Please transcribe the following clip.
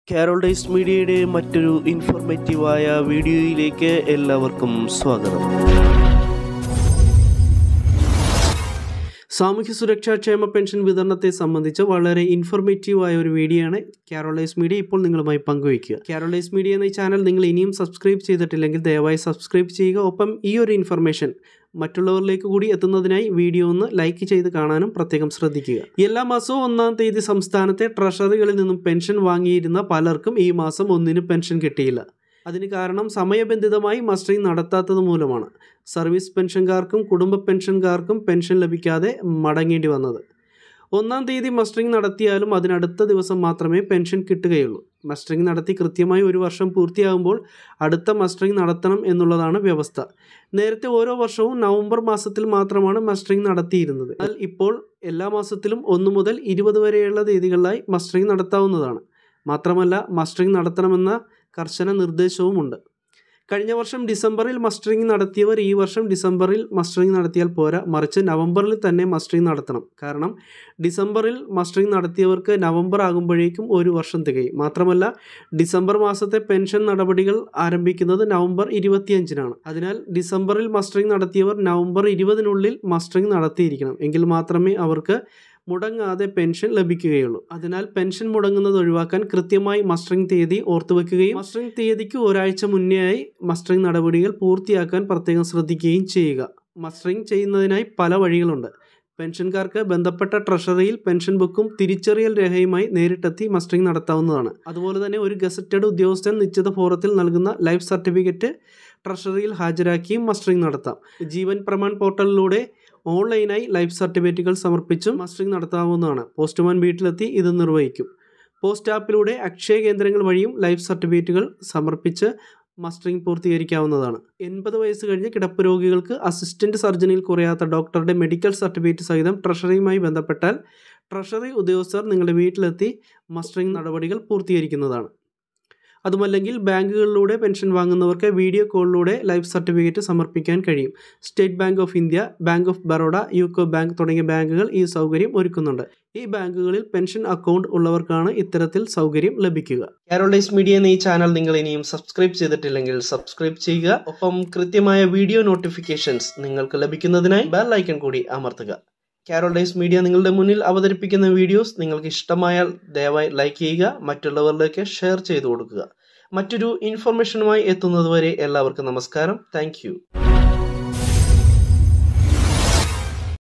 Carol days മീഡിയയുടെ മറ്റൊരു ഇൻഫോർമേറ്റീവായ വീഡിയോയിലേക്ക് എല്ലാവർക്കും സ്വാഗതം സാമൂഹ്യ സുരക്ഷാ ക്ഷേമ പെൻഷൻ വിതരണത്തെ സംബന്ധിച്ച് വളരെ ഇൻഫോർമേറ്റീവ് ആയ ഒരു വീഡിയോ ആണ് കാരോളൈസ് മീഡിയ ഇപ്പോൾ നിങ്ങളുമായി പങ്കുവയ്ക്കുക കാരോളൈസ് മീഡിയ എന്ന ഈ ചാനൽ നിങ്ങൾ ഇനിയും സബ്സ്ക്രൈബ് ചെയ്തിട്ടില്ലെങ്കിൽ ദയവായി സബ്സ്ക്രൈബ് ചെയ്യുക ഒപ്പം ഈ ഒരു ഇൻഫർമേഷൻ മറ്റുള്ളവരിലേക്ക് കൂടി എത്തുന്നതിനായി വീഡിയോ ഒന്ന് ലൈക്ക് ചെയ്ത് കാണാനും പ്രത്യേകം ശ്രദ്ധിക്കുക എല്ലാ മാസവും ഒന്നാം തീയതി സംസ്ഥാനത്തെ ട്രഷറികളിൽ നിന്നും പെൻഷൻ വാങ്ങിയിരുന്ന പലർക്കും ഈ മാസം ഒന്നിന് പെൻഷൻ കിട്ടിയില്ല അതിന് കാരണം സമയബന്ധിതമായി മസ്റ്ററിംഗ് നടത്താത്തത് മൂലമാണ് സർവീസ് പെൻഷൻകാർക്കും കുടുംബ പെൻഷൻകാർക്കും പെൻഷൻ ലഭിക്കാതെ മടങ്ങേണ്ടി വന്നത് ഒന്നാം തീയതി മസ്റ്ററിംഗ് നടത്തിയാലും അതിനടുത്ത ദിവസം മാത്രമേ പെൻഷൻ കിട്ടുകയുള്ളൂ മസ്റ്ററിംഗ് നടത്തി കൃത്യമായി ഒരു വർഷം പൂർത്തിയാകുമ്പോൾ അടുത്ത മസ്റ്ററിംഗ് നടത്തണം എന്നുള്ളതാണ് വ്യവസ്ഥ നേരത്തെ ഓരോ വർഷവും നവംബർ മാസത്തിൽ മാത്രമാണ് മസ്റ്ററിംഗ് നടത്തിയിരുന്നത് എന്നാൽ ഇപ്പോൾ എല്ലാ മാസത്തിലും ഒന്ന് മുതൽ ഇരുപത് വരെയുള്ള തീയതികളിലായി മസ്റ്ററിംഗ് നടത്താവുന്നതാണ് മാത്രമല്ല മസ്റ്ററിംഗ് നടത്തണമെന്ന കർശന നിർദ്ദേശവുമുണ്ട് കഴിഞ്ഞ വർഷം ഡിസംബറിൽ മസ്റ്ററിംഗ് നടത്തിയവർ ഈ വർഷം ഡിസംബറിൽ മസ്റ്ററിംഗ് നടത്തിയാൽ പോരാ മറിച്ച് നവംബറിൽ തന്നെ മസ്റ്ററിംഗ് നടത്തണം കാരണം ഡിസംബറിൽ മസ്റ്ററിംഗ് നടത്തിയവർക്ക് നവംബർ ആകുമ്പോഴേക്കും ഒരു വർഷം തികയും മാത്രമല്ല ഡിസംബർ മാസത്തെ പെൻഷൻ നടപടികൾ ആരംഭിക്കുന്നത് നവംബർ ഇരുപത്തിയഞ്ചിനാണ് അതിനാൽ ഡിസംബറിൽ മസ്റ്ററിംഗ് നടത്തിയവർ നവംബർ ഇരുപതിനുള്ളിൽ മസ്റ്ററിംഗ് നടത്തിയിരിക്കണം എങ്കിൽ മാത്രമേ അവർക്ക് മുടങ്ങാതെ പെൻഷൻ ലഭിക്കുകയുള്ളൂ അതിനാൽ പെൻഷൻ മുടങ്ങുന്നത് ഒഴിവാക്കാൻ കൃത്യമായി മസ്റ്ററിംഗ് തീയതി ഓർത്തുവെക്കുകയും മസ്റ്ററിംഗ് തീയതിക്ക് ഒരാഴ്ച മുന്നേയായി മസ്റ്ററിംഗ് നടപടികൾ പൂർത്തിയാക്കാൻ പ്രത്യേകം ശ്രദ്ധിക്കുകയും ചെയ്യുക മസ്റ്ററിംഗ് ചെയ്യുന്നതിനായി പല വഴികളുണ്ട് പെൻഷൻകാർക്ക് ബന്ധപ്പെട്ട ട്രഷറിയിൽ പെൻഷൻ ബുക്കും തിരിച്ചറിയൽ രേഖയുമായി നേരിട്ടെത്തി മസ്റ്ററിംഗ് നടത്താവുന്നതാണ് അതുപോലെ തന്നെ ഒരു ഗസറ്റഡ് ഉദ്യോഗസ്ഥൻ നിശ്ചിത ഫോറത്തിൽ നൽകുന്ന ലൈഫ് സർട്ടിഫിക്കറ്റ് ട്രഷറിയിൽ ഹാജരാക്കിയും മസ്റ്ററിംഗ് നടത്താം ജീവൻ പ്രമാൺ പോർട്ടലിലൂടെ ഓൺലൈനായി ലൈഫ് സർട്ടിഫിക്കറ്റുകൾ സമർപ്പിച്ചും മസ്റ്ററിംഗ് നടത്താവുന്നതാണ് പോസ്റ്റ്മാൻ വീട്ടിലെത്തി ഇത് നിർവഹിക്കും പോസ്റ്റ് ആപ്പിലൂടെ അക്ഷയ കേന്ദ്രങ്ങൾ വഴിയും ലൈഫ് സർട്ടിഫിക്കറ്റുകൾ സമർപ്പിച്ച് മസ്റ്ററിംഗ് പൂർത്തീകരിക്കാവുന്നതാണ് എൺപത് വയസ്സ് കഴിഞ്ഞ് കിടപ്പ് രോഗികൾക്ക് അസിസ്റ്റന്റ് സർജനിയിൽ കുറയാത്ത ഡോക്ടറുടെ മെഡിക്കൽ സർട്ടിഫിക്കറ്റ് സഹിതം ട്രഷറിയുമായി ബന്ധപ്പെട്ടാൽ ട്രഷറി ഉദ്യോഗസ്ഥർ നിങ്ങളുടെ വീട്ടിലെത്തി മസ്റ്ററിംഗ് നടപടികൾ പൂർത്തീകരിക്കുന്നതാണ് അതുമല്ലെങ്കിൽ ബാങ്കുകളിലൂടെ പെൻഷൻ വാങ്ങുന്നവർക്ക് വീഡിയോ കോളിലൂടെ ലൈഫ് സർട്ടിഫിക്കറ്റ് സമർപ്പിക്കാൻ കഴിയും state bank of India bank of Baroda UCO bank തുടങ്ങിയ ബാങ്കുകൾ ഈ സൗകര്യം ഒരുക്കുന്നുണ്ട് ഈ ബാങ്കുകളിൽ പെൻഷൻ അക്കൗണ്ട് ഉള്ളവർക്കാണ് ഇത്തരത്തിൽ സൗകര്യം ലഭിക്കുക കാരോളൈസ് മീഡിയ എന്ന ഈ ചാനൽ നിങ്ങൾ ഇനിയും സബ്സ്ക്രൈബ് ചെയ്തിട്ടില്ലെങ്കിൽ സബ്സ്ക്രൈബ് ചെയ്യുക ഒപ്പം കൃത്യമായ വീഡിയോ നോട്ടിഫിക്കേഷൻസ് നിങ്ങൾക്ക് ലഭിക്കുന്നതിനായി ബെൽ ഐക്കൺ കൂടി അമർത്തുക കാരോളൈസ് മീഡിയ നിങ്ങളുടെ മുന്നിൽ അവതരിപ്പിക്കുന്ന വീഡിയോസ് നിങ്ങൾക്ക് ഇഷ്ടമായാൽ ദയവായി ലൈക്ക് ചെയ്യുക മറ്റുള്ളവരിലേക്ക് ഷെയർ ചെയ്തു കൊടുക്കുക മറ്റൊരു ഇൻഫർമേഷനുമായി എത്തുന്നതുവരെ എല്ലാവർക്കും നമസ്കാരം താങ്ക്